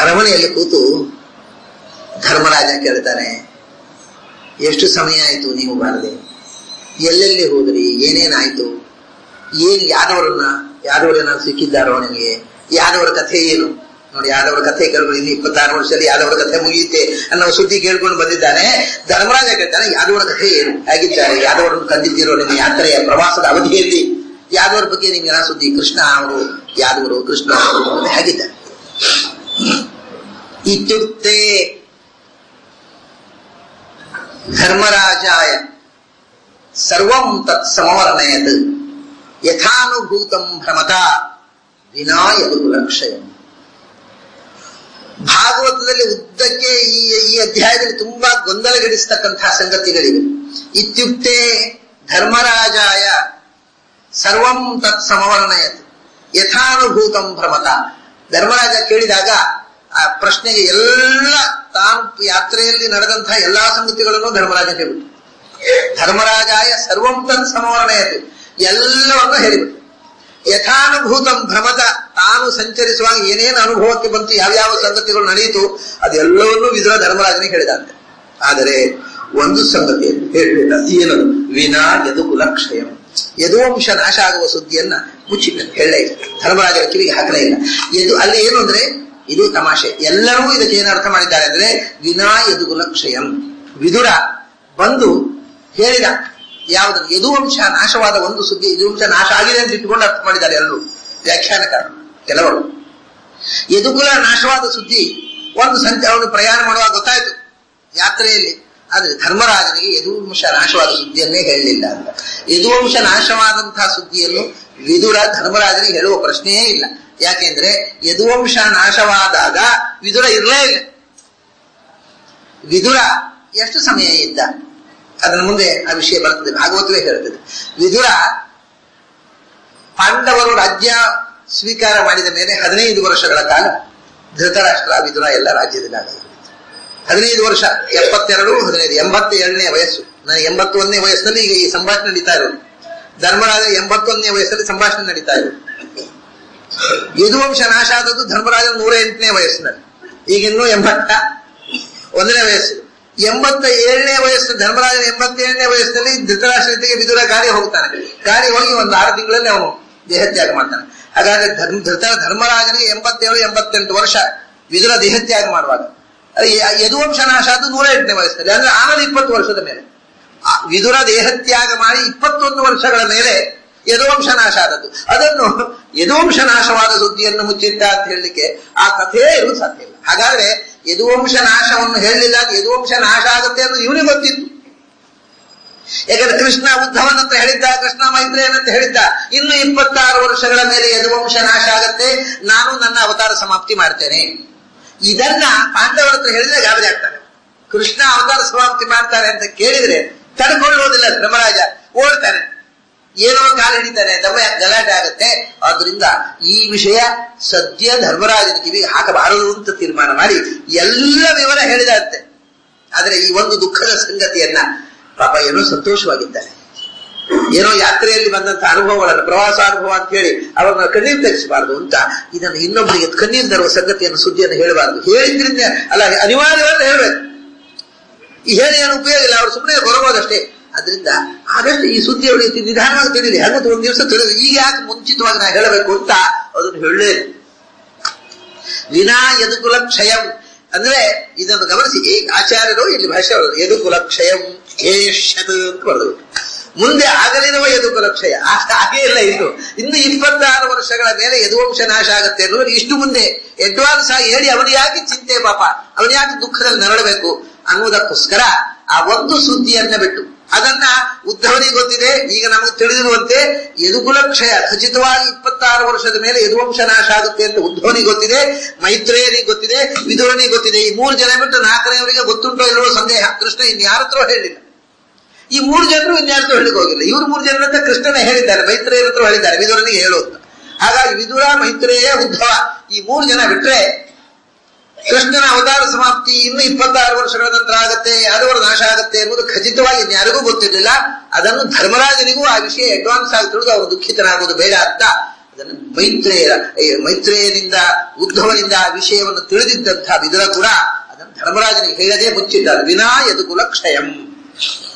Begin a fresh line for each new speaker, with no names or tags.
ಅರಮನೆಯಲ್ಲಿ ಕೂತು ಧರ್ಮರಾಜ ಕೇಳ್ತಾನೆ ಎಷ್ಟು ಸಮಯ ಆಯ್ತು ನೀವು ಬಾರದೆ ಎಲ್ಲೆಲ್ಲಿ ಹೋದ್ರಿ ಏನೇನಾಯ್ತು ಏನ್ ಯಾದವರನ್ನ ಯಾದವರೇನಾದ್ರು ಸಿಕ್ಕಿದ್ದಾರೋ ನಿಮಗೆ ಯಾದವರ ಕಥೆ ಏನು ನೋಡಿ ಯಾದವರ ಕಥೆ ಕೇಳ್ಕೊಂಡು ಇನ್ನು ಇಪ್ಪತ್ತಾರು ವರ್ಷದಲ್ಲಿ ಯಾದವರ ಕಥೆ ಮುಗಿಯುತ್ತೆ ಅನ್ನೋ ಸುದ್ದಿ ಕೇಳ್ಕೊಂಡು ಬಂದಿದ್ದಾನೆ ಧರ್ಮರಾಜ ಕೇಳ್ತಾನೆ ಯಾದವರ ಕಥೆ ಏನು ಹೇಗಿದ್ದಾರೆ ಯಾದವರನ್ನು ಕಂಡಿದ್ದೀರೋ ನಿಮ್ಮ ಯಾತ್ರೆಯ ಪ್ರವಾಸದ ಅವಧಿಯಲ್ಲಿ ಯಾದವರ ಬಗ್ಗೆ ನಿಮ್ಗೆ ಏನೋ ಸುದ್ದಿ ಕೃಷ್ಣ ಅವರು ಯಾದವರು ಕೃಷ್ಣ ಅವರು ಹೇಗಿದ್ದಾರೆ ಇತ್ಯುಕ್ತೆ ಧರ್ಮರಾಜಾಯ ಸರ್ವಂ ತತ್ ಸಮವರ್ಣಯತ್ ಯಥಾನುಭೂತಂ ಭ್ರಮತ ವಿನಾಯದು ಲಕ್ಷಯ ಭಾಗವತದಲ್ಲಿ ಉದ್ದಕ್ಕೆ ಈ ಈ ಅಧ್ಯಾಯದಲ್ಲಿ ತುಂಬಾ ಗೊಂದಲಗಡಿಸ್ತಕ್ಕಂತಹ ಸಂಗತಿಗಳಿವೆ ಇತ್ಯುಕ್ತೆ ಧರ್ಮರಾಜಾಯ ಸರ್ವಂ ತತ್ ಸಮವರ್ಣಯತ್ ಯಥಾನುಭೂತಂ ಭ್ರಮತ ಧರ್ಮರಾಜ ಕೇಳಿದಾಗ ಆ ಪ್ರಶ್ನೆಗೆ ಎಲ್ಲ ತಾನು ಯಾತ್ರೆಯಲ್ಲಿ ನಡೆದಂತಹ ಎಲ್ಲಾ ಸಂಗತಿಗಳನ್ನು ಧರ್ಮರಾಜ ಹೇಳಿಬಿಟ್ಟು ಧರ್ಮರಾಜಾಯ ಸರ್ವಂ ತತ್ ಸಮವರ್ಣಯತ್ ಎಲ್ಲವನ್ನು ಹೇಳಿಬಿಟ್ಟು ಯಥಾನುಭೂತಂ ಭ್ರಮದ ತಾನು ಸಂಚರಿಸುವಾಗ ಏನೇನು ಅನುಭವಕ್ಕೆ ಬಂತು ಯಾವ್ಯಾವ ಸಂಗತಿಗಳು ನಡೆಯಿತು ಅದೆಲ್ಲವನ್ನೂ ವಿದುರ ಧರ್ಮರಾಜನಿಗೆ ಹೇಳಿದಂತೆ ಆದರೆ ಒಂದು ಸಂಗತಿ ಹೇಳಿಲ್ಲ ಏನದು ವಿನಾ ಯದು ಕುಲಕ್ಷಯಂ ಯದುವಂಶ ನಾಶ ಆಗುವ ಸುದ್ದಿಯನ್ನ ಮುಚ್ಚಿಲ್ಲ ಹೇಳಲೇ ಇಲ್ಲ ಧರ್ಮರಾಜರ ಕಿವಿಗೆ ಹಾಕಲೇ ಇಲ್ಲ ಯದು ಅಲ್ಲಿ ಏನು ಅಂದ್ರೆ ಇದು ತಮಾಷೆ ಎಲ್ಲರೂ ಇದಕ್ಕೆ ಏನು ಅರ್ಥ ಮಾಡಿದ್ದಾರೆ ಅಂದ್ರೆ ವಿನಾ ಯದು ಕುಲಕ್ಷಯಂ ವಿದುರ ಬಂದು ಹೇಳಿದ ಯಾವುದನ್ನು ಯದುವಂಶ ನಾಶವಾದ ಒಂದು ಸುದ್ದಿ ಯದುವಂಶ ನಾಶ ಆಗಿದೆ ಅಂತ ಇಟ್ಟುಕೊಂಡು ಅರ್ಥ ಮಾಡಿದ್ದಾರೆ ಎಲ್ಲರೂ ವ್ಯಾಖ್ಯಾನಕಾರರು ಕೆಲವರು ಯದುಕುಲ ನಾಶವಾದ ಸುದ್ದಿ ಒಂದು ಸಂತೆ ಅವನು ಪ್ರಯಾಣ ಮಾಡುವಾಗ ಗೊತ್ತಾಯ್ತು ಯಾತ್ರೆಯಲ್ಲಿ ಆದ್ರೆ ಧರ್ಮರಾಜನಿಗೆ ಯದುವಂಶ ನಾಶವಾದ ಸುದ್ದಿಯನ್ನೇ ಹೇಳಲಿಲ್ಲ ಅಂತ ಯದುವಂಶ ನಾಶವಾದಂತಹ ಸುದ್ದಿಯನ್ನು ವಿದುರ ಧರ್ಮರಾಜನಿಗೆ ಹೇಳುವ ಪ್ರಶ್ನೆಯೇ ಇಲ್ಲ ಯಾಕೆಂದ್ರೆ ಯದುವಂಶ ನಾಶವಾದಾಗ ವಿದುರ ಇರಲೇ ಇಲ್ಲ ವಿದುರ ಎಷ್ಟು ಸಮಯ ಇದ್ದ ಅದರ ಮುಂದೆ ಆ ವಿಷಯ ಬರ್ತದೆ ಭಾಗವತವೇ ಹೇಳ್ತದೆ ವಿದುರ ಪಾಂಡವರು ರಾಜ್ಯ ಸ್ವೀಕಾರ ಮಾಡಿದ ಮೇಲೆ ಹದಿನೈದು ವರ್ಷಗಳ ಕಾಲ ಧೃತರಾಷ್ಟ್ರ ವಿದುರ ಎಲ್ಲ ರಾಜ್ಯದಲ್ಲಿ ಆಗ ಹದಿನೈದು ವರ್ಷ ಎಪ್ಪತ್ತೆರಡು ಹದಿನೈದು ಎಂಬತ್ತೆರಡನೇ ವಯಸ್ಸು ನಾನು ಎಂಬತ್ತೊಂದನೇ ವಯಸ್ಸಿನಲ್ಲಿ ಈಗ ಈ ಸಂಭಾಷಣೆ ನಡೀತಾ ಇರೋದು ಧರ್ಮರಾಜ ಎಂಬತ್ತೊಂದನೇ ವಯಸ್ಸಲ್ಲಿ ಸಂಭಾಷಣೆ ನಡೀತಾ ಇರೋದು ಯದುವಂಶ ನಾಶ ಆದದ್ದು ಧರ್ಮರಾಜ ನೂರ ಎಂಟನೇ ವಯಸ್ಸಿನಲ್ಲಿ ಈಗ ಇನ್ನೂ ಎಂಬತ್ತ ಒಂದನೇ ವಯಸ್ಸು ಎಂಬತ್ತ ಏಳನೇ ವಯಸ್ಸು ಧರ್ಮರಾಜನ ಎಂಬತ್ತೇಳನೇ ವಯಸ್ಸಿನಲ್ಲಿ ಧೃತರಾಷ್ಟ್ರ ಜೊತೆಗೆ ವಿದುರ ಗಾಳಿ ಹೋಗ್ತಾನೆ ಗಾಳಿ ಹೋಗಿ ಒಂದು ಆರು ತಿಂಗಳಲ್ಲಿ ಅವನು ದೇಹತ್ಯಾಗ ಮಾಡ್ತಾನೆ ಹಾಗಾದ್ರೆ ಧರ್ಮ ಧೃತ ಧರ್ಮರಾಜನಿಗೆ ಎಂಬತ್ತೇಳು ಎಂಬತ್ತೆಂಟು ವರ್ಷ ವಿದುರ ದೇಹತ್ಯಾಗ ಮಾಡುವಾಗ ಅದು ಯ- ಯದುವಂಶ ನಾಶ ಆದ್ದು ನೂರ ಎಂಟನೇ ವಯಸ್ಸಿನಲ್ಲಿ ಅಂದ್ರೆ ಆಮೇಲೆ ಇಪ್ಪತ್ತು ವರ್ಷದ ಮೇಲೆ ಆ ವಿದುರ ದೇಹತ್ಯಾಗ ಮಾಡಿ ಇಪ್ಪತ್ತೊಂದು ವರ್ಷಗಳ ಮೇಲೆ ಯದುವಂಶ ನಾಶ ಆದದ್ದು ಅದನ್ನು ಯದುವಂಶ ನಾಶವಾದ ಸುದ್ದಿಯನ್ನು ಮುಚ್ಚಿಟ್ಟ ಅಂತ ಹೇಳಲಿಕ್ಕೆ ಆ ಕಥೆಯೇ ಇರುವುದು ಸಾಧ್ಯ ಇಲ್ಲ ಹಾಗಾದ್ರೆ ಯದುವಂಶ ನಾಶವನ್ನು ಹೇಳಲಿಲ್ಲ ಅದು ಯದುವಂಶ ನಾಶ ಆಗುತ್ತೆ ಅನ್ನೋದು ಇವನಿಗೆ ಗೊತ್ತಿತ್ತು ಯಾಕಂದ್ರೆ ಕೃಷ್ಣ ಉದ್ಧವನಂತ ಹೇಳಿದ್ದ ಕೃಷ್ಣ ಮೈತ್ರೇಯನಂತ ಹೇಳಿದ್ದ ಇನ್ನು ಇಪ್ಪತ್ತಾರು ವರ್ಷಗಳ ಮೇಲೆ ಯದುವಂಶ ನಾಶ ಆಗತ್ತೆ ನಾನು ನನ್ನ ಅವತಾರ ಸಮಾಪ್ತಿ ಮಾಡ್ತೇನೆ ಇದನ್ನ ಪಾಂಡವರ ಹತ್ರ ಹೇಳಿದ್ರೆ ಗಾಬರಿ ಆಗ್ತಾರೆ ಕೃಷ್ಣ ಅವತಾರ ಸಮಾಪ್ತಿ ಮಾಡ್ತಾರೆ ಅಂತ ಕೇಳಿದ್ರೆ ತಡ್ಕೊಳ್ಳುವುದಿಲ್ಲ ಧರ್ಮರಾಜ ಓಡ್ತಾನೆ ಏನೋ ಕಾಲು ಹಿಡಿತಾನೆ ದಮ್ಮ ಗಲಾಟೆ ಆಗುತ್ತೆ ಆದ್ರಿಂದ ಈ ವಿಷಯ ಸದ್ಯ ಧರ್ಮರಾಜನ ಕಿವಿಗೆ ಹಾಕಬಾರದು ಅಂತ ತೀರ್ಮಾನ ಮಾಡಿ ಎಲ್ಲ ವಿವರ ಹೇಳಿದಂತೆ ಆದ್ರೆ ಈ ಒಂದು ದುಃಖದ ಸಂಗತಿಯನ್ನ ಪಾಪ ಏನೋ ಸಂತೋಷವಾಗಿದ್ದಾರೆ ಏನೋ ಯಾತ್ರೆಯಲ್ಲಿ ಬಂದಂತ ಅನುಭವಗಳನ್ನು ಪ್ರವಾಸ ಅನುಭವ ಅಂತ ಹೇಳಿ ಅವ್ರನ್ನ ಕಣ್ಣೀರು ತೆಗೆಸಬಾರದು ಅಂತ ಇದನ್ನು ಇನ್ನೊಬ್ಬರಿಗೆ ಕಣ್ಣೀರು ತರುವ ಸಂಗತಿಯನ್ನು ಸುದ್ದಿಯನ್ನು ಹೇಳಬಾರದು ಹೇಳಿದ್ರಿಂದ ಅಲ್ಲ ಅನಿವಾರ್ಯವಾದ ಹೇಳ್ಬೇಕು ಈ ಹೇಳಿ ಏನು ಉಪಯೋಗ ಇಲ್ಲ ಅವ್ರು ಸುಮ್ಮನೆ ಬರಬಹುದಷ್ಟೇ ಅದರಿಂದ ಆದಷ್ಟು ಈ ಸುದ್ದಿ ಅವರಿಗೆ ನಿಧಾನವಾಗಿ ತಿಳಿಲಿ ಹಾಗಂತ ಒಂದು ದಿವಸ ತಿಳಿದು ಈಗ ಯಾಕೆ ಮುಂಚಿತವಾಗಿ ನಾ ಹೇಳಬೇಕು ಅಂತ ಅದನ್ನು ಹೇಳಲೇ ಇಲ್ಲ. ವಿನಾ ಯದುಕುಲ ಕ್ಷಯಂ ಅಂದ್ರೆ ಇದನ್ನು ಗಮನಿಸಿ ಏ ಆಚಾರ್ಯರು ಇಲ್ಲಿ ಭಾಷೆ ಬರೆದರು ಯದುಕುಲ ಕ್ಷಯಂ ಏಷ್ಯತ್ ಅಂತ ಬರೆದರು ಮುಂದೆ ಆಗಲಿರುವ ಯದುಕುಲ ಕ್ಷಯ ಆ- ಹಾಗೆ ಇಲ್ಲ ಇನ್ನು ಇನ್ನು ಇಪ್ಪತ್ತಾರು ವರ್ಷಗಳ ಮೇಲೆ ಯದುವಂಶ ನಾಶ ಆಗುತ್ತೆ ಅನ್ನೋದು ಇಷ್ಟು ಮುಂದೆ ಅಡ್ವಾನ್ಸ್ ಆಗಿ ಹೇಳಿ ಅವನು ಯಾಕೆ ಚಿಂತೆ ಪಾಪ ಅವನು ಯಾಕೆ ದುಃಖದಲ್ಲಿ ನರಳಬೇಕು ಅನ್ನುವುದಕ್ಕೋಸ್ಕರ ಆ ಒಂದು ಸುದ್ದಿಯನ್ನ ಬಿಟ್ಟು ಅದನ್ನ ಉದ್ಧವನಿಗೆ ಗೊತ್ತಿದೆ ಈಗ ನಮಗೆ ತಿಳಿದಿರುವಂತೆ ಯದುಕುಲ ಕ್ಷಯ ಖಚಿತವಾಗಿ ಇಪ್ಪತ್ತಾರು ವರ್ಷದ ಮೇಲೆ ಯದುವಂಶ ನಾಶ ಆಗುತ್ತೆ ಅಂತ ಉದ್ಧವನಿಗೆ ಗೊತ್ತಿದೆ ಮೈತ್ರೇಯನಿಗೆ ಗೊತ್ತಿದೆ ವಿದುರನಿಗೆ ಗೊತ್ತಿದೆ ಈ ಮೂರು ಜನ ಬಿಟ್ಟು ನಾಲ್ಕನೆಯವರಿಗೆ ಗೊತ್ತುಂಟೋ ಇಲ್ಲವೋ ಸಂದೇಹ ಕೃಷ್ಣ ಇನ್ಯಾರ ಹತ್ರ ಹೇಳಿಲ್ಲ ಈ ಮೂರು ಜನರು ಇನ್ಯಾರ ಹೇಳಿಕ್ ಹೋಗಿಲ್ಲ ಇವರು ಮೂರು ಜನರಂತ ಕೃಷ್ಣನೇ ಹೇಳಿದ್ದಾರೆ ಮೈತ್ರೇಯರ ಹತ್ರ ಹೇಳಿದ್ದಾರೆ ವಿದುರನಿಗೆ ಹೇಳುವಂತ ಹಾಗಾಗಿ ವಿದುರ ಮೈತ್ರೇಯ ಉದ್ಧವ ಈ ಮೂರು ಜನ ಬಿಟ್ರೆ ಕೃಷ್ಣನ ಅವತಾರ ಸಮಾಪ್ತಿ ಇನ್ನು ಇಪ್ಪತ್ತಾರು ವರ್ಷಗಳ ನಂತರ ಆಗತ್ತೆ ಯಾದವರ ನಾಶ ಆಗತ್ತೆ ಎಂಬುದು ಖಚಿತವಾಗಿ ಇನ್ಯಾರಿಗೂ ಗೊತ್ತಿರಲಿಲ್ಲ ಅದನ್ನು ಧರ್ಮರಾಜನಿಗೂ ಆ ವಿಷಯ ಅಡ್ವಾನ್ಸ್ ಆಗಿ ತಿಳಿದು ಅವನು ದುಃಖಿತನಾಗುವುದು ಬೇಡ ಅಂತ ಅದನ್ನು ಮೈತ್ರೇಯರ ಈ ಮೈತ್ರೇಯನಿಂದ ಉದ್ಧವನಿಂದ ಆ ವಿಷಯವನ್ನು ತಿಳಿದಿದ್ದಂತಹ ವಿದುರ ಕೂಡ ಅದನ್ನು ಧರ್ಮರಾಜನಿಗೆ ಹೇಳದೆ ಮುಚ್ಚಿದ್ದಾರೆ ವಿನಾ ಯದುಕುಲ ಕ್ಷಯಂ